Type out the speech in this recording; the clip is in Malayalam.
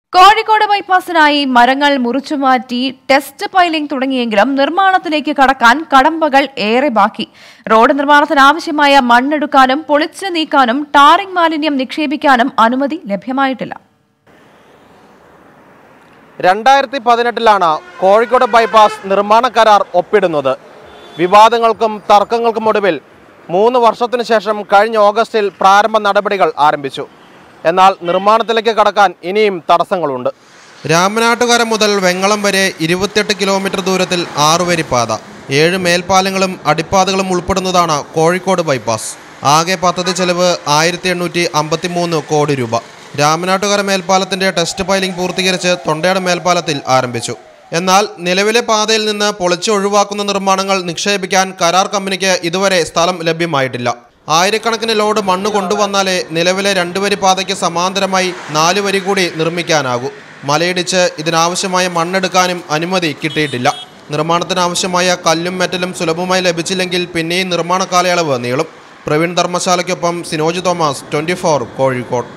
കോഴിക്കോട് ബൈപ്പാസിനായി മരങ്ങൾ മുറിച്ചുമാറ്റി ടെസ്റ്റ് പൈലിംഗ് തുടങ്ങിയെങ്കിലും നിർമ്മാണത്തിലേക്ക് കടക്കാൻ കടമ്പകൾ ഏറെ ബാക്കി റോഡ് നിർമ്മാണത്തിന് ആവശ്യമായ മണ്ണെടുക്കാനും പൊളിച്ചു നീക്കാനും ടാറിംഗ് മാലിന്യം നിക്ഷേപിക്കാനും അനുമതി ലഭ്യമായിട്ടില്ല രണ്ടായിരത്തി പതിനെട്ടിലാണ് കോഴിക്കോട് ബൈപ്പാസ് നിർമ്മാണ കരാർ ഒപ്പിടുന്നത് വിവാദങ്ങൾക്കും തർക്കങ്ങൾക്കും ഒടുവിൽ മൂന്ന് വർഷത്തിനു ശേഷം കഴിഞ്ഞ ഓഗസ്റ്റിൽ പ്രാരംഭ നടപടികൾ ആരംഭിച്ചു എന്നാൽ നിർമ്മാണത്തിലേക്ക് കടക്കാൻ ഇനിയും തടസ്സങ്ങളുണ്ട് രാമനാട്ടുകര മുതൽ വെങ്ങളം വരെ ഇരുപത്തിയെട്ട് കിലോമീറ്റർ ദൂരത്തിൽ ആറുവരി പാത ഏഴ് മേൽപ്പാലങ്ങളും അടിപ്പാതകളും ഉൾപ്പെടുന്നതാണ് കോഴിക്കോട് ബൈപ്പാസ് ആകെ പദ്ധതി ചെലവ് ആയിരത്തി എണ്ണൂറ്റി അമ്പത്തി മൂന്ന് കോടി രൂപ രാമനാട്ടുകര മേൽപ്പാലത്തിന്റെ ടെസ്റ്റ് പൈലിംഗ് പൂർത്തീകരിച്ച് തൊണ്ടയാട് മേൽപ്പാലത്തിൽ ആരംഭിച്ചു എന്നാൽ നിലവിലെ പാതയിൽ നിന്ന് പൊളിച്ച് ഒഴിവാക്കുന്ന നിർമ്മാണങ്ങൾ നിക്ഷേപിക്കാൻ കരാർ കമ്പനിക്ക് ഇതുവരെ സ്ഥലം ലഭ്യമായിട്ടില്ല ആയിരക്കണക്കിന് ലോഡ് മണ്ണ് കൊണ്ടുവന്നാലേ നിലവിലെ രണ്ട് വരി പാതയ്ക്ക് സമാന്തരമായി നാല് വരി കൂടി നിർമ്മിക്കാനാകൂ മലയിടിച്ച് ഇതിനാവശ്യമായ മണ്ണെടുക്കാനും അനുമതി കിട്ടിയിട്ടില്ല നിർമ്മാണത്തിനാവശ്യമായ കല്ലും മെറ്റലും സുലഭമായി ലഭിച്ചില്ലെങ്കിൽ പിന്നെയും നിർമ്മാണ കാലയളവ് നീളും പ്രവീൺ ധർമ്മശാലയ്ക്കൊപ്പം സിനോജ് തോമസ് ട്വൻറ്റി കോഴിക്കോട്